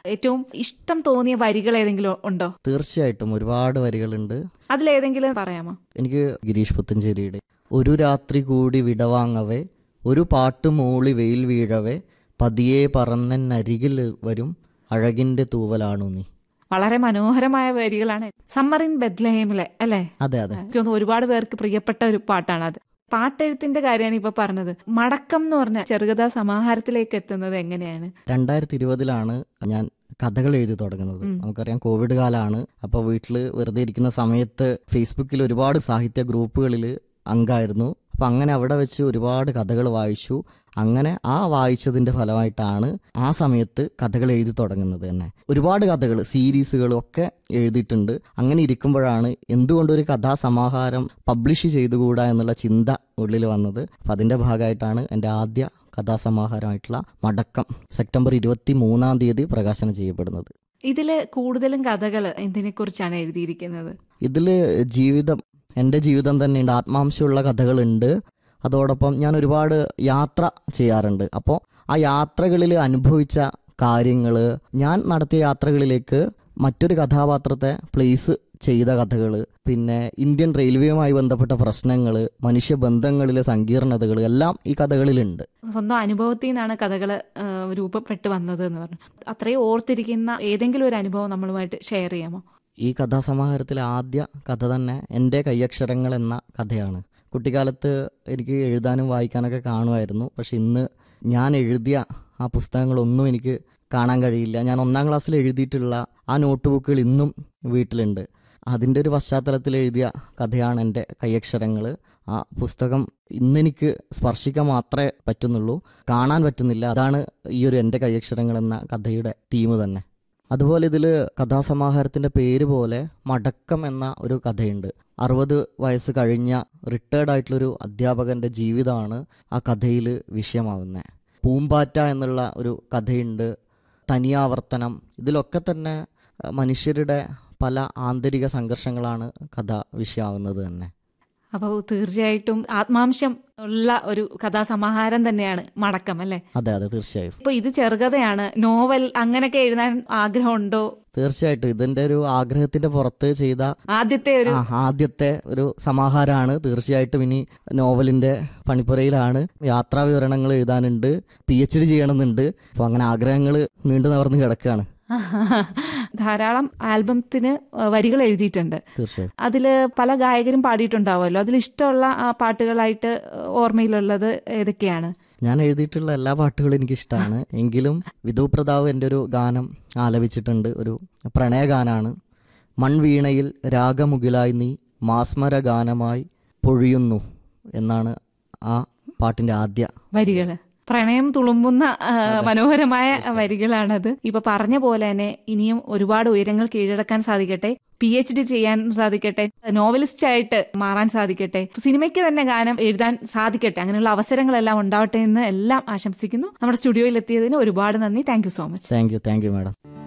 ഏറ്റവും ഇഷ്ടം തോന്നിയ വരികൾ ഏതെങ്കിലും ഉണ്ടോ തീർച്ചയായിട്ടും ഒരുപാട് വരികളുണ്ട് അതിലേതെങ്കിലും പറയാമോ എനിക്ക് ഗിരീഷ് പുത്തഞ്ചേരിയുടെ ഒരു രാത്രി കൂടി വിടവാങ്ങവേ ഒരു പാട്ട് മൂളി വെയിൽ വീഴവേ പതിയെ പറന്നരികിൽ വരും അഴകിന്റെ തൂവലാണു നീ വളരെ മനോഹരമായ വരികളാണ് സമ്മർ ഇൻ ബെദ്ലഹേമിലെ അല്ലേ അതെ അതെ എനിക്ക് തോന്നുന്നു ഒരുപാട് പേർക്ക് പ്രിയപ്പെട്ട ഒരു പാട്ടാണ് അത് പാട്ടെഴുത്തിന്റെ കാര്യമാണ് ഇപ്പൊ പറഞ്ഞത് മടക്കം എന്ന് പറഞ്ഞ ചെറുകഥാ സമാഹാരത്തിലേക്ക് എത്തുന്നത് എങ്ങനെയാണ് രണ്ടായിരത്തി ഇരുപതിലാണ് ഞാൻ കഥകൾ എഴുതി തുടങ്ങുന്നത് നമുക്കറിയാം കോവിഡ് കാലമാണ് അപ്പോൾ വീട്ടിൽ വെറുതെ ഇരിക്കുന്ന സമയത്ത് ഫേസ്ബുക്കിൽ ഒരുപാട് സാഹിത്യ ഗ്രൂപ്പുകളിൽ അംഗമായിരുന്നു അപ്പം അങ്ങനെ അവിടെ വെച്ച് ഒരുപാട് കഥകൾ വായിച്ചു അങ്ങനെ ആ വായിച്ചതിന്റെ ഫലമായിട്ടാണ് ആ സമയത്ത് കഥകൾ എഴുതി തുടങ്ങുന്നത് തന്നെ ഒരുപാട് കഥകൾ സീരീസുകളും ഒക്കെ എഴുതിയിട്ടുണ്ട് അങ്ങനെ ഇരിക്കുമ്പോഴാണ് എന്തുകൊണ്ട് ഒരു കഥാസമാഹാരം പബ്ലിഷ് ചെയ്തുകൂടാ എന്നുള്ള ചിന്ത ഉള്ളിൽ വന്നത് അപ്പം അതിന്റെ ഭാഗമായിട്ടാണ് എൻ്റെ ആദ്യ കഥാസമാഹാരമായിട്ടുള്ള മടക്കം സെപ്റ്റംബർ ഇരുപത്തി മൂന്നാം തീയതി പ്രകാശനം ചെയ്യപ്പെടുന്നത് ഇതില് കൂടുതലും കഥകൾ എന്തിനെ കുറിച്ചാണ് എഴുതിയിരിക്കുന്നത് ഇതിൽ ജീവിതം എൻ്റെ ജീവിതം തന്നെയുണ്ട് ആത്മാംശമുള്ള കഥകളുണ്ട് അതോടൊപ്പം ഞാൻ ഒരുപാട് യാത്ര ചെയ്യാറുണ്ട് അപ്പോൾ ആ യാത്രകളിൽ അനുഭവിച്ച കാര്യങ്ങൾ ഞാൻ നടത്തിയ യാത്രകളിലേക്ക് മറ്റൊരു കഥാപാത്രത്തെ പ്ലേസ് ചെയ്ത കഥകൾ പിന്നെ ഇന്ത്യൻ റെയിൽവേയുമായി ബന്ധപ്പെട്ട പ്രശ്നങ്ങൾ മനുഷ്യബന്ധങ്ങളിലെ സങ്കീർണതകൾ എല്ലാം ഈ കഥകളിലുണ്ട് സ്വന്തം അനുഭവത്തിൽ നിന്നാണ് കഥകൾ രൂപപ്പെട്ട് വന്നത് എന്ന് പറഞ്ഞു അത്രയും ഓർത്തിരിക്കുന്ന ഏതെങ്കിലും ഒരു അനുഭവം നമ്മളുമായിട്ട് ഷെയർ ചെയ്യാമോ ഈ കഥാസമാഹാരത്തിലെ ആദ്യ കഥ തന്നെ എൻ്റെ കയ്യക്ഷരങ്ങൾ എന്ന കഥയാണ് കുട്ടിക്കാലത്ത് എനിക്ക് എഴുതാനും വായിക്കാനൊക്കെ കാണുമായിരുന്നു പക്ഷെ ഇന്ന് ഞാൻ എഴുതിയ ആ പുസ്തകങ്ങളൊന്നും എനിക്ക് കാണാൻ കഴിയില്ല ഞാൻ ഒന്നാം ക്ലാസ്സിൽ എഴുതിയിട്ടുള്ള ആ നോട്ട് ബുക്കുകൾ ഇന്നും വീട്ടിലുണ്ട് അതിൻ്റെ ഒരു പശ്ചാത്തലത്തിൽ എഴുതിയ കഥയാണ് എൻ്റെ കയ്യക്ഷരങ്ങൾ ആ പുസ്തകം ഇന്നെനിക്ക് സ്പർശിക്കാൻ മാത്രമേ പറ്റുന്നുള്ളൂ കാണാൻ പറ്റുന്നില്ല അതാണ് ഈ ഒരു എൻ്റെ കയ്യക്ഷരങ്ങൾ എന്ന കഥയുടെ തീം തന്നെ അതുപോലെ ഇതിൽ കഥാസമാഹാരത്തിന്റെ പേര് പോലെ മടക്കം എന്ന ഒരു കഥയുണ്ട് അറുപത് വയസ്സ് കഴിഞ്ഞ റിട്ടയർഡ് ആയിട്ടുള്ളൊരു അധ്യാപകന്റെ ജീവിതമാണ് ആ കഥയിൽ വിഷയമാവുന്നത് പൂമ്പാറ്റ എന്നുള്ള ഒരു കഥയുണ്ട് തനിയാവർത്തനം ഇതിലൊക്കെ തന്നെ അഹ്, മനുഷ്യരുടെ പല ആന്തരിക സംഘർഷങ്ങളാണ് കഥ വിഷയമാവുന്നത് തന്നെ അപ്പോൾ തീർച്ചയായിട്ടും ആത്മാംശം ഉള്ള ഒരു കഥാസമാഹാരം തന്നെയാണ് മടക്കം അല്ലേ അതെ അതെ തീർച്ചയായും ഇപ്പൊ ഇത് ചെറുകഥയാണ് നോവൽ അങ്ങനെയൊക്കെ എഴുതാൻ ആഗ്രഹമുണ്ടോ തീർച്ചയായിട്ടും ഇതിന്റെ ഒരു ആഗ്രഹത്തിന്റെ പുറത്ത് ചെയ്ത ആദ്യത്തെ ഒരു ആ, ആദ്യത്തെ ഒരു സമാഹാരമാണ് തീർച്ചയായിട്ടും ഇനി നോവലിന്റെ പണിപ്പുരയിലാണ് യാത്രാ വിവരണങ്ങൾ എഴുതാനുണ്ട് പി എച്ച് ഡി ചെയ്യണമെന്നുണ്ട് അപ്പൊ അങ്ങനെ ആഗ്രഹങ്ങൾ നീണ്ടു നിവർന്ന് കിടക്കുകയാണ് ധാരാളം ആൽബത്തിന് വരികൾ എഴുതിയിട്ടുണ്ട് തീർച്ചയായും അതിൽ പല ഗായകരും പാടിയിട്ടുണ്ടാവുമല്ലോ അതിൽ ഇഷ്ടമുള്ള ആ പാട്ടുകളായിട്ട് ഓർമ്മയിലുള്ളത് ഏതൊക്കെയാണ് ഞാൻ എഴുതിയിട്ടുള്ള എല്ലാ പാട്ടുകളും എനിക്ക് ഇഷ്ടമാണ് എങ്കിലും വിധു പ്രതാവ് എൻ്റെ ഒരു ഗാനം ആലപിച്ചിട്ടുണ്ട് ഒരു പ്രണയഗാനാണ് മൺവീണയിൽ രാഗമുകിലായി നീ മാസ്മര ഗാനമായി പൊഴിയുന്നു എന്നാണ് ആ പാട്ടിന്റെ ആദ്യ വരികള് പ്രണയം തുളുമ്പുന്ന ആ, മനോഹരമായ വരികളാണത് ഇപ്പൊ പറഞ്ഞ പോലെ തന്നെ ഇനിയും ഒരുപാട് ഉയരങ്ങൾ കീഴടക്കാൻ സാധിക്കട്ടെ പി എച്ച് ഡി ചെയ്യാൻ സാധിക്കട്ടെ നോവലിസ്റ്റ് ആയിട്ട് മാറാൻ സാധിക്കട്ടെ സിനിമയ്ക്ക് തന്നെ ഗാനം എഴുതാൻ സാധിക്കട്ടെ അങ്ങനെയുള്ള അവസരങ്ങളെല്ലാം ഉണ്ടാവട്ടെ എന്ന് എല്ലാം ആശംസിക്കുന്നു നമ്മുടെ സ്റ്റുഡിയോയിൽ എത്തിയതിന് ഒരുപാട് നന്ദി thank so much thank you thank you madam